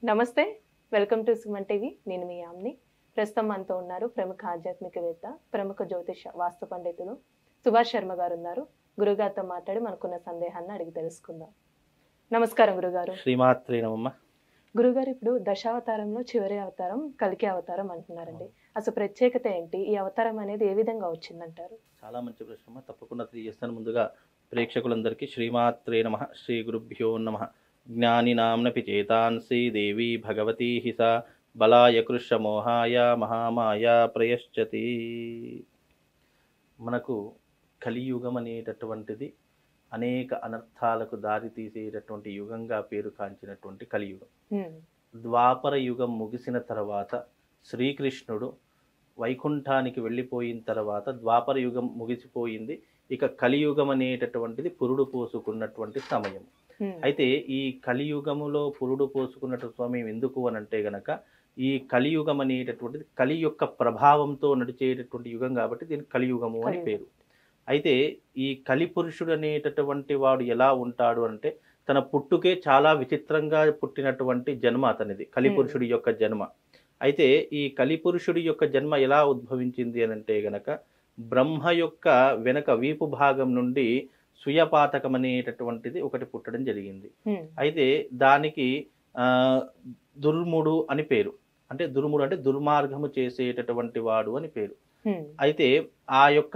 నమస్తే welcome to Suman TV నేను మీ యామ్ని ప్రస్తుతం మనతో ఉన్నారు ప్రముఖ ఆధ్యాత్మికవేత్త ప్రముఖ జ్యోతిష వాస్తు పండితులు సుభాష్ శర్మ గారు ఉన్నారు గురుగారితో మాట్లాడి మనకున్న సందేహాన్ని అడిగి తెలుసుకుందాం నమస్కారం గురుగారు శ్రీమాత్రే నమమ్మ గురుగారు ఇప్పుడు దశావతారంలో చివరి అవతారం కలికి అవతారం అంటున్నారండి అసలు ప్రత్యేకత ఏంటి ఈ అవతారం అనేది ఏ విధంగా వచ్చిందంటారు చాలా మంచి ప్రశ్న తప్పకుండా తెలియజేస్తాను ముందుగా ప్రేక్షకులందరికీ శ్రీమాత్రే నమ శ్రీ గురుభ్యో నమ జ్ఞాని నామ్నపి చేతాన్సి దేవి భగవతీ హిస బలాయ కృష్ణమోహాయ మహామాయ ప్రయశ్చతి మనకు కలియుగం అనేటటువంటిది అనేక అనర్థాలకు దారి తీసేటటువంటి యుగంగా పేరు కాంచినటువంటి కలియుగం హ్మ్. ద్వాపర యుగం ముగిసిన తర్వాత శ్రీకృష్ణుడు వైకుంఠానికి వెళ్ళిపోయిన తర్వాత ద్వాపర యుగం ముగిసిపోయింది ఇక కలియుగం అనేటటువంటిది పురుడు పోసుకున్నటువంటి సమయం హ్మ్. అయితే ఈ కలియుగములో పురుడు పోసుకున్నటువంటి సమయం ఎందుకు అని అంటే గనక ఈ కలియుగం అనేటటువంటిది కలి యొక్క ప్రభావంతో నడిచేటటువంటి యుగం కాబట్టి దీనికి కలియుగము అని కలియుగం. పేరు అయితే ఈ కలి పురుషుడు అనేటటువంటి వాడు ఎలా ఉంటాడు అంటే తన పుట్టుకే చాలా విచిత్రంగా పుట్టినటువంటి జన్మ అతనిది కలిపురుషుడి యొక్క జన్మ అయితే ఈ కలిపురుషుడి యొక్క జన్మ ఎలా ఉద్భవించింది అని అంటే గనక బ్రహ్మ యొక్క వెనక వీపు భాగం నుండి సుయపాతకం అనేటటువంటిది ఒకటి పుట్టడం జరిగింది హ్మ్. అయితే దానికి ఆ, దుర్ముడు అని పేరు అంటే దుర్ముడు అంటే దుర్మార్గము చేసేటటువంటి వాడు అని పేరు హ్మ్. అయితే ఆ యొక్క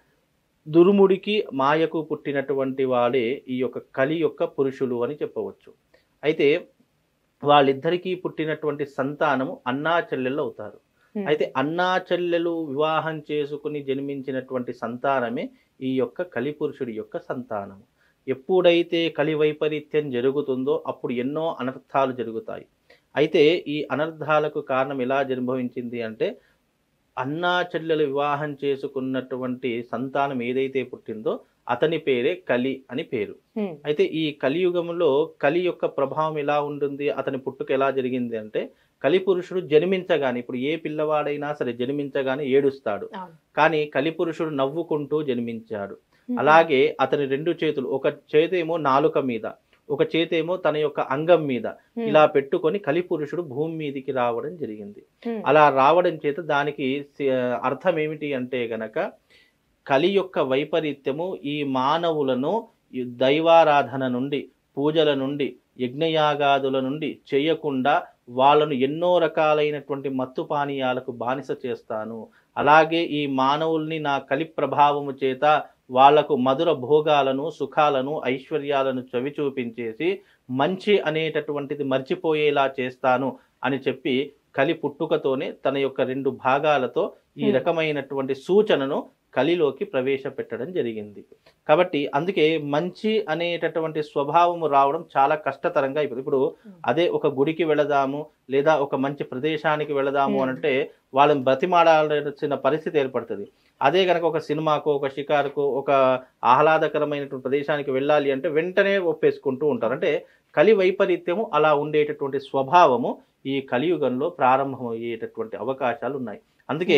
దుర్ముడికి మాయకు పుట్టినటువంటి వాడే ఈ యొక్క కలి యొక్క పురుషులు అని చెప్పవచ్చు అయితే వాళ్ళిద్దరికీ పుట్టినటువంటి సంతానము అన్నా చెల్లెళ్ళు అవుతారు హ్మ్. అయితే అన్నా చెల్లెలు వివాహం చేసుకుని జన్మించినటువంటి సంతానమే ఈ యొక్క కలిపురుషుడి యొక్క సంతానము ఎప్పుడైతే కలి వైపరీత్యం జరుగుతుందో అప్పుడు ఎన్నో అనర్థాలు జరుగుతాయి అయితే ఈ అనర్థాలకు కారణం ఎలా జన్మవించింది అంటే అన్నా చెల్లెలు వివాహం చేసుకున్నటువంటి సంతానం ఏదైతే పుట్టిందో అతని పేరే కలి అని పేరు హ్మ్. అయితే ఈ కలియుగంలో కలి యొక్క ప్రభావం ఎలా ఉంటుంది అతని పుట్టుక ఎలా జరిగింది అంటే కలిపురుషుడు జన్మించగానే ఇప్పుడు ఏ పిల్లవాడైనా సరే జన్మించగానే ఏడుస్తాడు అవును. కానీ కలిపురుషుడు నవ్వుకుంటూ జన్మించాడు హ్మ్. అలాగే అతని రెండు చేతులు ఒక చేతేమో నాలుక మీద ఒక చేతేమో తన యొక్క అంగం మీద హ్మ్. ఇలా పెట్టుకొని కలిపురుషుడు భూమి మీదికి రావడం జరిగింది హ్మ్. అలా రావడం చేత దానికి సి- అర్థం ఏమిటి అంటే గనక కలి యొక్క వైపరీత్యము ఈ మానవులను ఈ దైవారాధన నుండి పూజల నుండి యజ్ఞయాగాదుల నుండి చేయకుండా వాళ్ళను ఎన్నో రకాలైనటువంటి మత్తు పానీయాలకు బానిస చేస్తాను అలాగే ఈ మానవుల్ని నా కలి ప్రభావము చేత వాళ్లకు మధుర భోగాలను సుఖాలను ఐశ్వర్యాలను చవి చూపించేసి మంచి అనేటటువంటిది మర్చిపోయేలా చేస్తాను అని చెప్పి కలి పుట్టుకతోనే తన యొక్క రెండు భాగాలతో ఈ Hmm. రకమైనటువంటి సూచనను కలిలోకి ప్రవేశపెట్టడం జరిగింది కాబట్టి అందుకే మంచి అనేటటువంటి స్వభావము రావడం చాలా కష్టతరంగా ఇప్పుడు ఇప్పుడు అదే ఒక గుడికి వెళదాము లేదా ఒక మంచి ప్రదేశానికి వెళదాము Hmm. అని అంటే వాళ్ళని బ్రతిమాడాల్సిన పరిస్థితి ఏర్పడుతుంది అదే కనుక ఒక సినిమాకు ఒక షికారుకు ఒక ఆహ్లాదకరమైనటువంటి ప్రదేశానికి వెళ్ళాలి అంటే వెంటనే ఒప్పేసుకుంటూ ఉంటారు అంటే కలి వైపరీత్యము అలా ఉండేటటువంటి స్వభావము ఈ కలియుగంలో ప్రారంభమయ్యేటటువంటి అవకాశాలు ఉన్నాయి అందుకే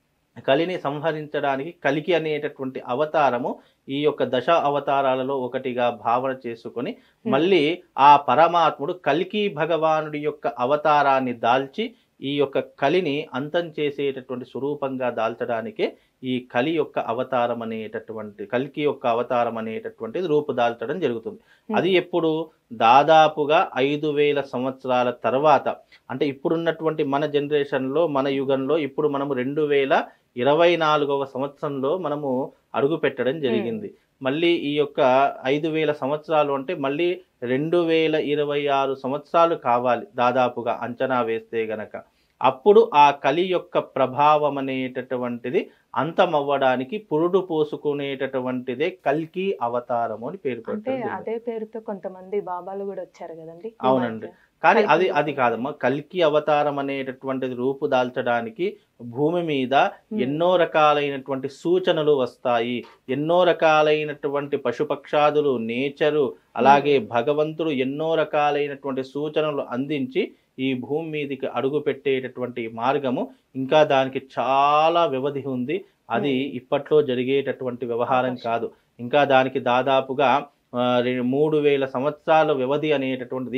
కలిని సంహరించడానికి కలికి అనేటటువంటి అవతారము ఈ యొక్క దశ అవతారాలలో ఒకటిగా భావన చేసుకొని మళ్ళీ ఆ పరమాత్ముడు కల్కి భగవానుడి యొక్క అవతారాన్ని దాల్చి ఈ యొక్క కలిని అంతం చేసేటటువంటి స్వరూపంగా దాల్చడానికే ఈ కలి యొక్క అవతారం అనేటటువంటి కల్కి యొక్క అవతారం అనేటటువంటిది రూపుదాల్చడం జరుగుతుంది అది ఎప్పుడు దాదాపుగా ఐదు వేల సంవత్సరాల తర్వాత అంటే ఇప్పుడున్నటువంటి మన జనరేషన్లో మన యుగంలో ఇప్పుడు మనము రెండు వేల ఇరవై నాలుగవ సంవత్సరంలో మనము అడుగు పెట్టడం జరిగింది మళ్ళీ ఈ యొక్క ఐదు వేల సంవత్సరాలు అంటే మళ్ళీ రెండు వేల ఇరవై ఆరు సంవత్సరాలు కావాలి దాదాపుగా అంచనా వేస్తే గనక అప్పుడు ఆ కలి యొక్క ప్రభావం అనేటటువంటిది అంతమవ్వడానికి పురుడు పోసుకునేటటువంటిదే కల్కి అవతారము అని పేరు అంటే పెట్టడం జరిగింది. అదే పేరుతో కొంతమంది బాబాలు కూడా వచ్చారు కదండి ఈ అవునండి. మధ్య. కానీ కల్కి అది అది అవతారం. కాదమ్మా కల్కి అవతారం అనేటటువంటిది రూపుదాల్చడానికి భూమి మీద హ్మ్. ఎన్నో రకాలైనటువంటి సూచనలు వస్తాయి ఎన్నో రకాలైనటువంటి పశుపక్షాదులు నేచరు అలాగే భగవంతుడు ఎన్నో రకాలైనటువంటి సూచనలు అందించి ఈ భూమి మీదకి అడుగు పెట్టేటటువంటి మార్గము ఇంకా దానికి చాలా వ్యవధి ఉంది అది Hmm. ఇప్పట్లో జరిగేటటువంటి వ్యవహారం అవకాశం. కాదు ఇంకా దానికి దాదాపుగా ఆ, రె- మూడు వేల సంవత్సరాల వ్యవధి అనేటటువంటిది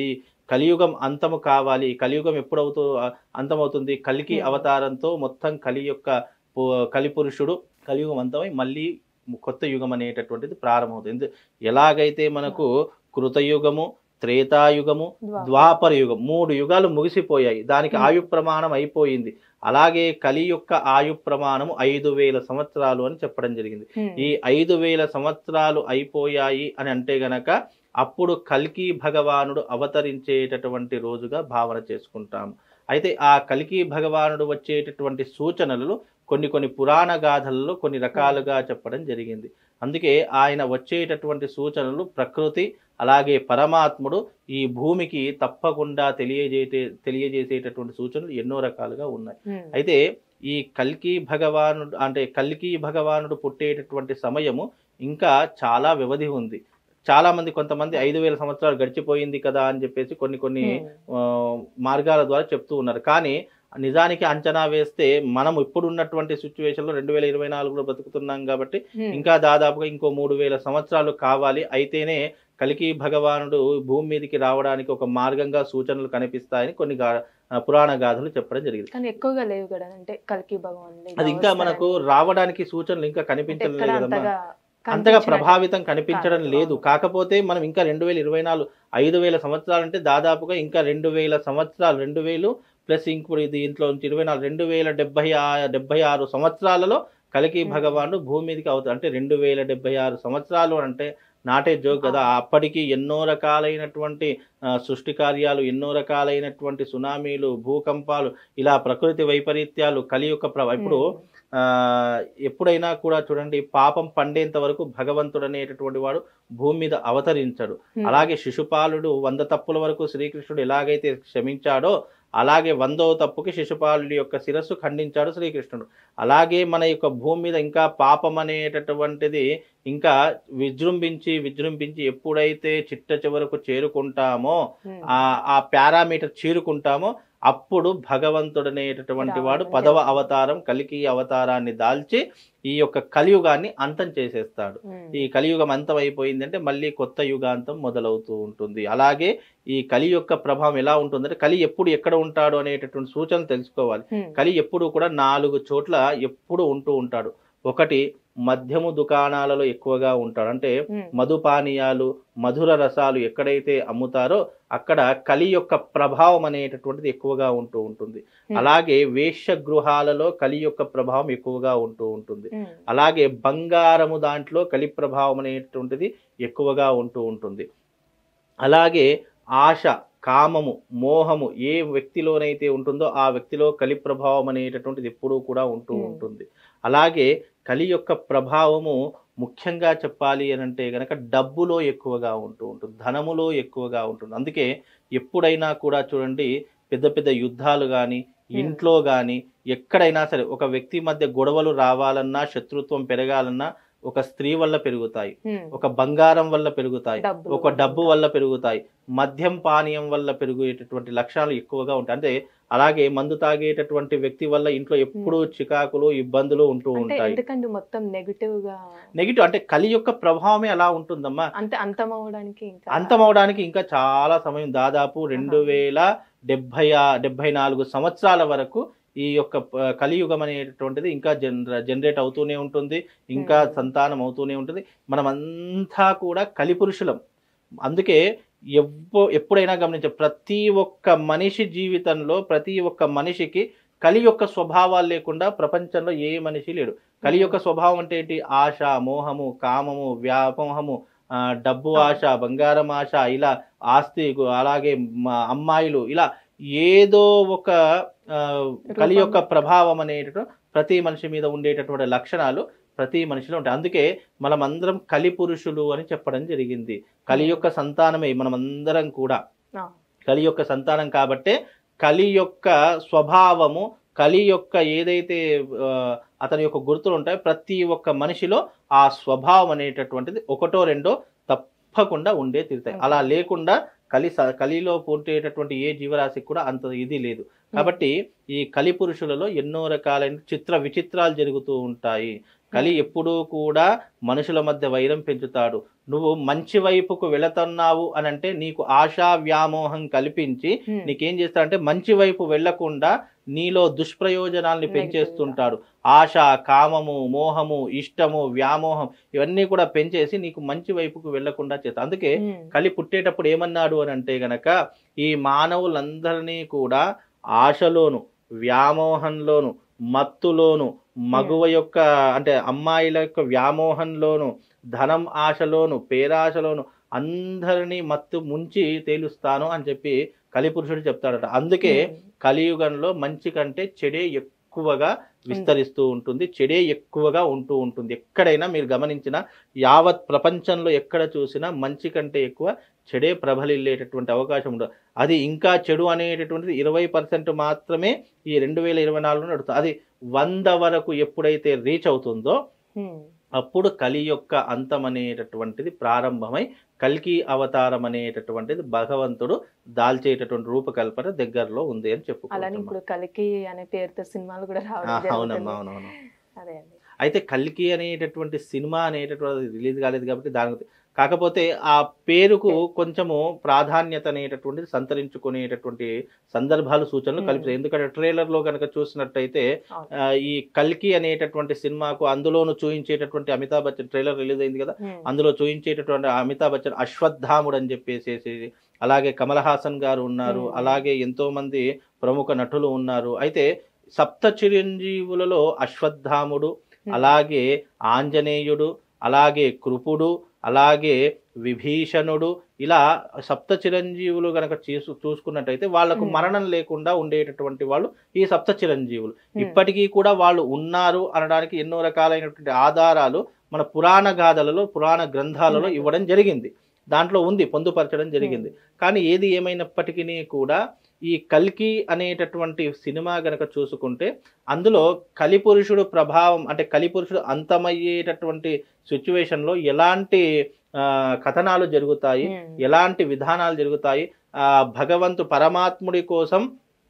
కలియుగం అంతము కావాలి కలియుగం ఎప్పుడు అవుతూ అంతమవుతుంది కలికి Hmm. అవతారంతో మొత్తం కలి యొక్క పు- కలి పురుషుడు కలియుగం అంతమై మళ్ళీ కొత్త యుగం అనేటటువంటిది ప్రారంభమవుతుంది ఎందు- ఎలాగైతే మనకు కృతయుగము త్రేతాయుగము ద్వాపర. ద్వాపర యుగం మూడు యుగాలు ముగిసిపోయాయి దానికి Hmm. ఆయు ప్రమాణం అయిపోయింది అలాగే కలి యొక్క ఆయు ప్రమాణము ఐదు వేల సంవత్సరాలు అని చెప్పడం జరిగింది ఉమ్. ఈ ఐదు వేల సంవత్సరాలు అయిపోయాయి అని అంటే గనక అప్పుడు కల్కి భగవానుడు అవతరించేటటువంటి రోజుగా భావన చేసుకుంటాము అయితే ఆ కల్కి భగవానుడు వచ్చేటటువంటి సూచనలు కొన్ని కొన్ని పురాణ గాథలలో కొన్ని రకాలుగా చెప్పడం జరిగింది అందుకే ఆయన వచ్చేటటువంటి సూచనలు ప్రకృతి అలాగే పరమాత్ముడు ఈ భూమికి తప్పకుండా తెలియజేటే తెలియజేసేటటువంటి సూచనలు ఎన్నో రకాలుగా ఉన్నాయి ఉమ్. అయితే ఈ కల్కి భగవానుడు అంటే కల్కి భగవానుడు పుట్టేటటువంటి సమయము ఇంకా చాలా వ్యవధి ఉంది చాలా మంది కొంతమంది ఐదు వేల సంవత్సరాలు గడిచిపోయింది కదా అని చెప్పేసి కొన్ని కొన్ని ఉమ్. ఆ, మార్గాల ద్వారా చెప్తూ ఉన్నారు కానీ నిజానికి అంచనా వేస్తే మనం ఇప్పుడు ఉన్నటువంటి సిచ్యువేషన్లో రెండు వేల ఇరవై నాలుగులో బతుకుతున్నాం కాబట్టి ఉమ్. ఇంకా దాదాపుగా ఇంకో మూడు వేల సంవత్సరాలు కావాలి అయితేనే కలికి భగవానుడు భూమి మీదకి రావడానికి ఒక మార్గంగా సూచనలు కనిపిస్తాయని కొన్ని గా- ఆ, పురాణ గాథలు చెప్పడం జరిగింది కానీ ఎక్కువగా లేవు కదా అంటే కల్కి భగవాన్ అది ఇంకా మనకు రావడానికి సూచనలు ఇంకా ఎక్కడ కనిపించలేదు కదమ్మా అంతగా అంతగా కనిపించినట్టు- ప్రభావితం కనిపించడం కాదు. లేదు కాకపోతే మనం ఇంకా రెండు వేల ఇరవై నాలుగు ఐదు వేల సంవత్సరాలు అంటే దాదాపుగా ఇంకా రెండు వేల సంవత్సరాలు రెండు వేలు ప్లస్ ఇంకోటి దీంట్లో నుంచి ఇరవై నాలుగు రెండు వేల డెబ్బై ఆ- డెబ్బై ఆరు సంవత్సరాలలో కలికి Hmm. భగవానుడు భూమి మీదకి అవుతాడు అంటే రెండు వేల డెబ్బై ఆరు సంవత్సరాలు అంటే నాటే జోక్ కదా అప్పటికి ఎన్నో రకాలైనటువంటి ఆ, సృష్టి కార్యాలు ఎన్నో రకాలైనటువంటి సునామీలు భూకంపాలు ఇలా ప్రకృతి వైపరీత్యాలు కలి యొక్క ప్ర ఇప్పుడు ఉమ్. ఆ ఎప్పుడైనా కూడా చూడండి పాపం పండేంత వరకు భగవంతుడు అనేటటువంటి వాడు భూమి మీద అవతరించడు ఉమ్. అలాగే శిశుపాలుడు వంద తప్పుల వరకు శ్రీకృష్ణుడు ఎలాగైతే క్షమించాడో అలాగే వందో తప్పుకి శిశుపాలుడి యొక్క శిరస్సు ఖండించాడు శ్రీకృష్ణుడు అలాగే మన యొక్క భూమి మీద ఇంకా పాపం అనేటటువంటిది ఇంకా విజృంభించి విజృంభించి ఎప్పుడైతే చిట్ట చివరకు చేరుకుంటామో ఉమ్. ఆ ఆ పారామీటర్ చేరుకుంటామో అప్పుడు భగవంతుడు అనేటటువంటి వాడు రావడం పదవ జరుగుతుంది. అవతారం కలికి అవతారాన్ని దాల్చి ఈ యొక్క కలియుగాన్ని అంతం చేసేస్తాడు ఉమ్. ఈ కలియుగం అంతం అయిపోయిందంటే మళ్ళీ కొత్త యుగాంతం మొదలవుతూ ఉంటుంది అలాగే ఈ కలి యొక్క ప్రభావం ఎలా ఉంటుందంటే కలి ఎప్పుడు ఎక్కడ ఉంటాడు అనేటటువంటి సూచనలు తెలుసుకోవాలి ఉమ్. కలి ఎప్పుడు కూడా నాలుగు చోట్ల ఎప్పుడు ఉంటూ ఉంటాడు ఒకటి మద్యము దుకాణాలలో ఎక్కువగా ఉంటాడు అంటే ఉమ్. మధుపానీయాలు మధుర రసాలు ఎక్కడైతే అమ్ముతారో అక్కడ కలి యొక్క ప్రభావం అనేటటువంటిది ఎక్కువగా ఉంటూ ఉంటుంది Hmm. అలాగే వేశ్య గృహాలలో కలి యొక్క ప్రభావం ఎక్కువగా ఉంటూ ఉంటుంది ఉమ్. అలాగే బంగారము దాంట్లో కలి ప్రభావం అనేటువంటిది ఎక్కువగా ఉంటూ ఉంటుంది అలాగే ఆశ కామము మోహము ఏ వ్యక్తిలోనైతే ఉంటుందో ఆ వ్యక్తిలో కలి ప్రభావం అనేటటువంటిది ఎప్పుడూ కూడా ఉంటూ Hmm. ఉంటుంది అలాగే కలి యొక్క ప్రభావము ముఖ్యంగా చెప్పాలి అని అంటే గనక డబ్బులో ఎక్కువగా ఉంటూ ఉంటుంది ధనములో ఎక్కువగా ఉంటుంది అందుకే ఎప్పుడైనా కూడా చూడండి పెద్ద పెద్ద యుద్ధాలు కానీ ఇంట్లో కానీ ఎక్కడైనా సరే ఒక వ్యక్తి మధ్య గొడవలు రావాలన్నా శత్రుత్వం పెరగాలన్నా ఒక స్త్రీ వల్ల పెరుగుతాయి ఉమ్. ఒక బంగారం వల్ల పెరుగుతాయి డబ్బులు ఒక డబ్బు వల్ల పెరుగుతాయి మద్యం పానీయం వల్ల పెరిగేటటువంటి లక్షణాలు ఎక్కువగా ఉంటాయి అంటే అలాగే మందు తాగేటటువంటి వ్యక్తి వల్ల ఇంట్లో ఎప్పుడూ చికాకులు ఇబ్బందులు ఉంటూ అంటే ఉంటాయి ఎందుకండి మొత్తం నెగిటివ్ గా నెగిటివ్ అంటే కలి యొక్క ప్రభావమే అలా ఉంటుందమ్మా అంటే అంతం అవడానికి ఇంకా అంతమవడానికి ఇంకా చాలా సమయం దాదాపు రెండు ఆహా. వేల డెబ్బై ఆ- డెబ్బై నాలుగు సంవత్సరాల వరకు ఈ యొక్క ప- కలియుగం అనేటటువంటిది ఇంకా జనర జనరేట్ అవుతూనే ఉంటుంది ఇంకా Hmm. సంతానం అవుతూనే ఉంటుంది మనమంతా కూడా కలిపురుషులం అందుకే ఎవ్వ ఎప్పుడైనా గమనించ ప్రతి ఒక్క మనిషి జీవితంలో ప్రతి ఒక్క మనిషికి కలి యొక్క స్వభావాలు లేకుండా ప్రపంచంలో ఏ మనిషి లేడు కలి యొక్క స్వభావం అంటే ఏంటి ఆశ మోహము కామము వ్యామోహము ఆ, డబ్బు ఆశ బంగారం ఆశ ఇలా ఆస్తి గు- అలాగే మ- అమ్మాయిలు ఇలా ఏదో ఒక ఆ, కలి యొక్క ప్రభావం అనేటటువంటి ప్రతి మనిషి మీద ఉండేటటువంటి లక్షణాలు ప్రతి మనిషిలో ఉంటాయి అందుకే మనమందరం కలి పురుషులు అని చెప్పడం జరిగింది కలి యొక్క సంతానమే మనమందరం కూడా ఆ, కలి యొక్క సంతానం కాబట్టే కలి యొక్క స్వభావము కలి యొక్క ఏదైతే ఆ, అతని యొక్క గుర్తులు ఉంటాయో ప్రతి ఒక్క మనిషిలో ఆ స్వభావం అనేటటువంటిది ఒకటో రెండో తప్పకుండా ఉండే తీరుతాయి అలా లేకుండా కలి స- కలిలో పుట్టేటటువంటి ఏ జీవరాశికి కూడా అంత ఇది లేదు కాబట్టి ఈ కలి పురుషులలో ఎన్నో రకాలైన చిత్ర విచిత్రాలు జరుగుతూ ఉంటాయి కలి ఎప్పుడూ కూడా మనుషుల మధ్య వైరం పెంచుతాడు నువ్వు మంచి వైపుకు వెళుతున్నావు అని అంటే నీకు ఆశా వ్యామోహం కల్పించి ఉమ్, నీకేం చేస్తాడంటే మంచి వైపు వెళ్లకుండా నీలో దుష్ప్రయోజనాల్ని Negative గా. పెంచేస్తుంటాడు ఆశ కామము మోహము ఇష్టము వ్యామోహం ఇవన్నీ కూడా పెంచేసి నీకు మంచి వైపుకు వెళ్లకుండా చేస్తా అందుకే ఉమ్, కలి పుట్టేటప్పుడు ఏమన్నాడు అని అంటే గనక ఈ మానవులందరినీ కూడా ఆశలోను వ్యామోహంలోను మత్తులోను మగువ యొక్క అంటే అమ్మాయిల యొక్క వ్యామోహంలోను ధనం ఆశలోను పేరాశలోను అందరినీ మత్తు ముంచి తేలుస్తాను అని చెప్పి కలిపురుషుడు చెప్తాడట అందుకే ఉమ్, కలియుగంలో మంచి కంటే చెడే ఎక్కువగా విస్తరిస్తూ ఉంటుంది చెడే ఎక్కువగా ఉంటూ ఉంటుంది ఎక్కడైనా మీరు గమనించిన యావత్ ప్రపంచంలో ఎక్కడ చూసినా మంచి కంటే ఎక్కువ చెడే ప్రబలిల్లేటటువంటి అవకాశం ఉండదు అది ఇంకా చెడు అనేటటువంటిది ఇరవై పర్సెంట్ మాత్రమే ఈ రెండు వేల ఇరవై నాలుగులో నడుస్తుంది అది వంద వరకు ఎప్పుడైతే రీచ్ అవుతుందో ఉమ్, అప్పుడు అప్పుడు కలి యొక్క అంతం అనేటటువంటిది ప్రారంభమై కల్కి అవతారం అనేటటువంటిది భగవంతుడు దాల్చేటటువంటి రూపకల్పన దగ్గరలో ఉంది అని అలానే చెప్పుకుంటున్నాం ఇప్పుడు కలికి అనే పేరుతో సినిమాలు కూడా ఆ, రావడం అవునమ్మా జరుగుతుంది అవునవును అదే అండి అయితే కల్కి అనేటటువంటి సినిమా అనేటటువంటి రిలీజ్ కాలేదు కాబట్టి దాని గురించి- కాకపోతే ఆ పేరుకు కొంచెము ప్రాధాన్యత అనేటటువంటిది సంతరించుకునేటటువంటి సందర్భాలు సూచనలు Hmm. కల్పిస్తాయి ఎందుకంటే ట్రైలర్ లో కనుక చూసినట్టయితే అవును. ఆ, ఈ కల్కి అనేటటువంటి సినిమాకు అందులోను చూయించేటటువంటి అమితాబ్ బచ్చన్ ట్రైలర్ రిలీజ్ అయింది కదా ఉమ్, అందులో చూయించేటటువంటి అమితాబ్ బచ్చన్ అశ్వత్థాముడు అని చెప్పేసి అలాగే కమల్ హాసన్ గారు ఉన్నారు Hmm. అలాగే ఎంతో మంది ప్రముఖ నటులు ఉన్నారు అయితే సప్త చిరంజీవులలో అశ్వత్థాముడు ఉమ్, అలాగే ఆంజనేయుడు అలాగే కృపుడు అలాగే విభీషణుడు ఇలా సప్త చిరంజీవులు గనక చేసు చూసుకున్నట్టయితే వాళ్లకు Hmm. మరణం లేకుండా ఉండేటటువంటి వాళ్ళు ఈ సప్త చిరంజీవులు ఉమ్, ఇప్పటికీ కూడా వాళ్ళు ఉన్నారు అనడానికి ఎన్నో రకాలైనటువంటి ఆధారాలు మన పురాణ గాథలలో పురాణ గ్రంథాలలో ఉన్నాయి. ఇవ్వడం జరిగింది దాంట్లో ఉంది పొందుపరచడం జరిగింది కానీ ఏది ఏమైనప్పటికీ కూడా ఈ కల్కి అనేటటువంటి సినిమా గనక చూసుకుంటే అందులో కలిపురుషుడు ప్రభావం అంటే కలిపురుషుడు అంతమయ్యేటటువంటి సిచ్యువేషన్ లో ఎలాంటి ఆ, కథనాలు జరుగుతాయి ఉమ్, ఎలాంటి విధానాలు జరుగుతాయి ఆ భగవంతు పరమాత్ముడి కోసం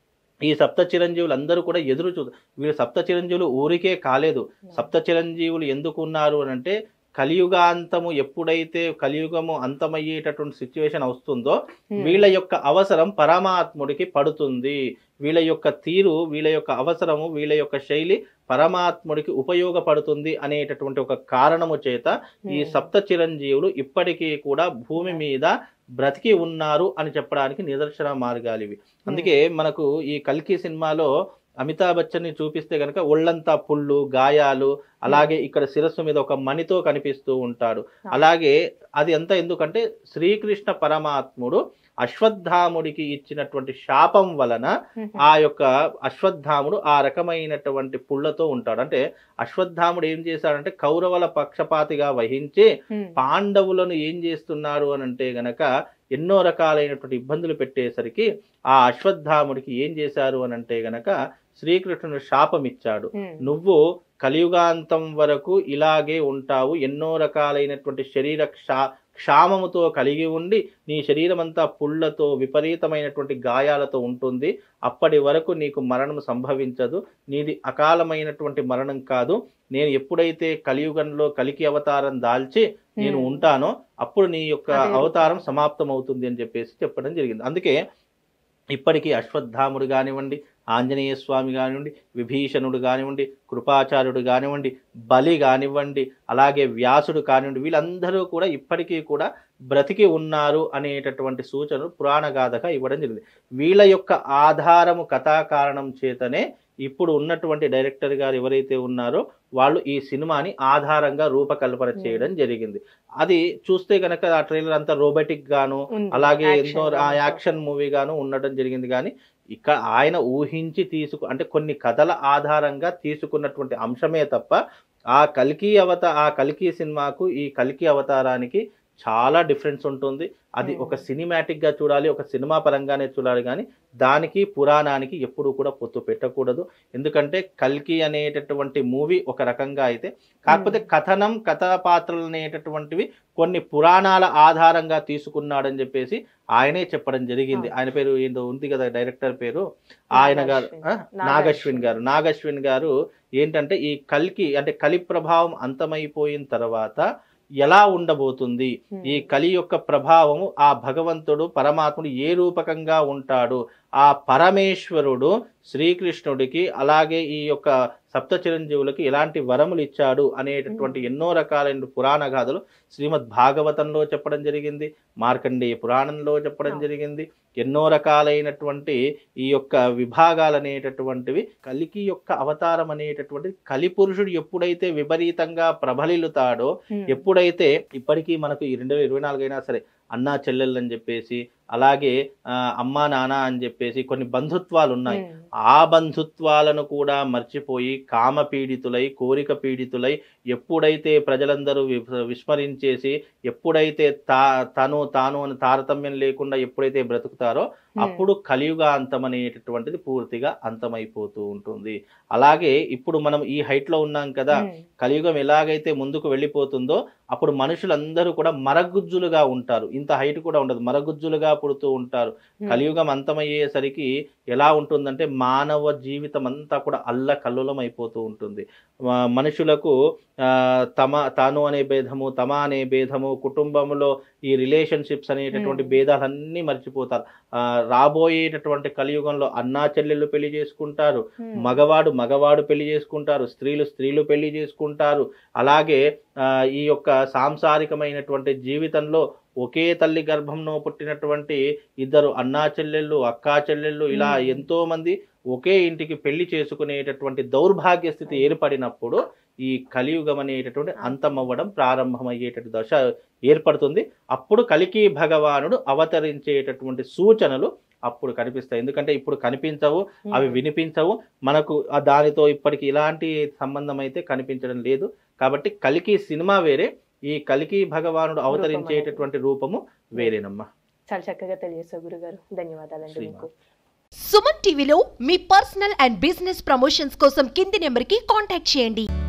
ఈ సప్త చిరంజీవులు అందరూ కూడా ఎదురు చూ వీళ్ళు సప్త చిరంజీవులు ఊరికే కాలేదు సప్త చిరంజీవులు ఎందుకు ఉన్నారు అని అంటే కలియుగాంతము ఎప్పుడైతే కలియుగము అంతమయ్యేటటువంటి సిచ్యువేషన్ వస్తుందో ఉమ్, వీళ్ళ యొక్క అవసరం పరమాత్ముడికి పడుతుంది వీళ్ళ యొక్క తీరు వీళ్ళ యొక్క అవసరము వీళ్ళ యొక్క శైలి పరమాత్ముడికి ఉపయోగపడుతుంది అనేటటువంటి ఒక కారణము చేత ఈ ఉమ్, సప్త చిరంజీవులు ఇప్పటికీ కూడా భూమి మీద బ్రతికి ఉన్నారు అని చెప్పడానికి నిదర్శన మార్గాలు ఇవి అందుకే మనకు ఈ కల్కి సినిమాలో అమితాబ్ బచ్చన్ ని చూపిస్తే గనక ఒళ్ళంతా పుళ్ళు గాయాలు అలాగే ఇక్కడ శిరస్సు మీద ఒక మణితో కనిపిస్తూ ఉంటాడు అలాగే అది అంతా ఎందుకంటే శ్రీకృష్ణ పరమాత్ముడు అశ్వత్థాముడికి ఇచ్చినటువంటి శాపం వలన ఉమ్, ఆ యొక్క అశ్వత్థాముడు ఆ రకమైనటువంటి పుళ్ళతో ఉంటాడు అంటే అశ్వత్థాముడు ఏం చేశాడంటే కౌరవుల పక్షపాతిగా వహించి ఉమ్, పాండవులను ఏం చేస్తున్నారు అని అంటే గనక ఎన్నో రకాలైనటువంటి ఇబ్బందులు పెట్టేసరికి ఆ అశ్వత్థాముడికి ఏం చేశారు అని అంటే గనక శ్రీకృష్ణుడు శాపం ఇచ్చాడు ఉమ్, నువ్వు కలియుగాంతం వరకు ఇలాగే ఉంటావు ఎన్నో రకాలైనటువంటి శరీర క్షా క్షామముతో కలిగి ఉండి నీ శరీరం అంతా పుళ్ళతో విపరీతమైనటువంటి గాయాలతో ఉంటుంది అప్పటి వరకు నీకు మరణం సంభవించదు నీది అకాలమైనటువంటి మరణం కాదు నేను ఎప్పుడైతే కలియుగంలో కలికి అవతారం దాల్చి నేను ఉమ్, ఉంటానో అప్పుడు నీ యొక్క అదే అవతారం సమాప్తం అవుతుంది అని చెప్పేసి చెప్పడం జరిగింది అందుకే ఇప్పటికీ అశ్వత్థాముడు కానివ్వండి ఆంజనేయ స్వామి కానివ్వండి విభీషణుడు కానివ్వండి కృపాచార్యుడు కానివ్వండి బలి కానివ్వండి అలాగే వ్యాసుడు కానివ్వండి వీళ్ళందరూ కూడా ఇప్పటికీ కూడా బ్రతికి ఉన్నారు అనేటటువంటి సూచనలు పురాణ గాథగా ఇవ్వడం జరిగింది వీళ్ళ యొక్క ఆధారము కథాకారణం చేతనే ఇప్పుడు ఉన్నటువంటి డైరెక్టర్ గారు ఎవరైతే ఉన్నారో వాళ్ళు ఈ సినిమాని ఆధారంగా రూపకల్పన చేయడం జరిగింది అది చూస్తే గనక ఆ ట్రైలర్ అంతా రోబోటిక్ గాను ఉంది. అలాగే Action ఎన్నో ఆ దాంట్లో. యాక్షన్ మూవీ గాను ఉండడం జరిగింది కానీ ఇక్కడ ఆయన ఊహించి తీసుకు అంటే కొన్ని కథల ఆధారంగా తీసుకున్నటువంటి అంశమే తప్ప ఆ కల్కి అవత ఆ కల్కి సినిమాకు ఈ కల్కి అవతారానికి చాలా డిఫరెన్స్ ఉంటుంది అది Hmm. ఒక సినిమాటిక్ గా చూడాలి ఒక సినిమా పరంగానే చూడాలి కానీ దానికి పురాణానికి ఎప్పుడు కూడా పొత్తు పెట్టకూడదు ఎందుకంటే కల్కి అనేటటువంటి మూవీ ఒక రకంగా అయితే కాకపోతే కథనం కథా పాత్రలు అనేటటువంటివి కొన్ని పురాణాల ఆధారంగా తీసుకున్నాడని చెప్పేసి ఆయనే చెప్పడం జరిగింది ఆ. ఆయన పేరు ఏందో ఉంది కదా డైరెక్టర్ పేరు ఆయన గారు ఆ? నాగాశ్విన్. నాగశ్విన్ గారు నాగశ్విన్ గారు ఏంటంటే ఈ కల్కి అంటే కలి ప్రభావం అంతమైపోయిన తర్వాత ఎలా ఉండబోతుంది Hmm. ఈ కలి యొక్క ప్రభావము ఆ భగవంతుడు పరమాత్ముడు ఏ రూపకంగా ఉంటాడు ఆ పరమేశ్వరుడు శ్రీకృష్ణుడికి అలాగే ఈ యొక్క సప్త చిరంజీవులకి ఎలాంటి వరములు ఇచ్చాడు అనేటటువంటి ఎన్నో రకాలైన పురాణ గాథలు శ్రీమద్ భాగవతంలో చెప్పడం జరిగింది మార్కండేయ పురాణంలో చెప్పడం అవును. జరిగింది ఎన్నో రకాలైనటువంటి ఈ యొక్క విభాగాలు అనేటటువంటివి కలికి యొక్క అవతారం అనేటటువంటిది కలి పురుషుడు ఎప్పుడైతే విపరీతంగా ప్రబలిల్లుతాడో Hmm. ఎప్పుడైతే ఇప్పటికీ మనకు ఈ రెండు వేల ఇరవై నాలుగు అయినా సరే అన్నా చెల్లెళ్ళు అని చెప్పేసి అలాగే ఆ, అమ్మా నాన్న అని చెప్పేసి కొన్ని బంధుత్వాలు ఉన్నాయి Hmm. ఆ బంధుత్వాలను కూడా మర్చిపోయి కామ పీడితులై కోరిక పీడితులై ఎప్పుడైతే ప్రజలందరూ వి- విస్మరించేసి ఎప్పుడైతే తా తను తాను అని తారతమ్యం లేకుండా ఎప్పుడైతే బ్రతుకుతారో Hmm. అప్పుడు కలియుగ అంతం అనేటటువంటిది పూర్తిగా అంతమైపోతూ ఉంటుంది అలాగే ఇప్పుడు మనం ఈ హైట్ లో ఉన్నాం కదా Hmm. కలియుగం ఎలాగైతే ముందుకు వెళ్ళిపోతుందో అప్పుడు మనుషులందరూ కూడా మరగుజ్జులుగా ఉంటారు ఇంత హైట్ కూడా ఉండదు మరగుజ్జులుగా పుడుతూ ఉంటారు Hmm. కలియుగం అంతమయ్యేసరికి ఎలా ఉంటుందంటే మానవ జీవితం అంతా కూడా అల్ల కల్లోలం అయిపోతూ ఉంటుంది ఆ, మనుషులకు ఆ, తమ తాను అనే భేదము తమ అనే భేదము కుటుంబంలో ఈ రిలేషన్షిప్స్ అనేటటువంటి Hmm. భేదాలన్నీ మర్చిపోతారు ఆ, రాబోయేటటువంటి కలియుగంలో అన్నా చెల్లెళ్ళు పెళ్లి చేసుకుంటారు Hmm. మగవాడు మగవాడు పెళ్లి చేసుకుంటారు స్త్రీలు స్త్రీలు పెళ్లి చేసుకుంటారు అలాగే ఆ, ఈ యొక్క సాంసారికమైనటువంటి జీవితంలో ఒకే తల్లి గర్భంలో పుట్టినటువంటి ఇద్దరు అన్నా చెల్లెళ్ళు అక్కా చెల్లెళ్ళు ఇలా Hmm. ఎంతో మంది ఒకే ఇంటికి పెళ్లి చేసుకునేటటువంటి దౌర్భాగ్య స్థితి ఏర్పడినప్పుడు ఈ కలియుగం అనేటటువంటి అంతమవ్వడం ప్రారంభమయ్యేటటువంటి దశ ఏర్పడుతుంది అప్పుడు కలికి భగవానుడు అవతరించేటటువంటి సూచనలు అప్పుడు కనిపిస్తాయి ఎందుకంటే ఇప్పుడు కనిపించవు Hmm. అవి వినిపించవు మనకు ఆ దానితో ఇప్పటికి ఇలాంటి సంబంధం అయితే కనిపించడం లేదు కాబట్టి కలికి సినిమా వేరే ఈ కలికి భగవానుడు అవతరించేటటువంటి రూపము వేరేనమ్మా చాలా చక్కగా తెలియజేశారు గురుగారు ధన్యవాదాలండి శ్రీమాన్. మీకు సుమన్ టీవీలో మీ పర్సనల్ అండ్ బిజినెస్ ప్రమోషన్స్ కోసం కింది నెంబర్కి కాంటాక్ట్ చేయండి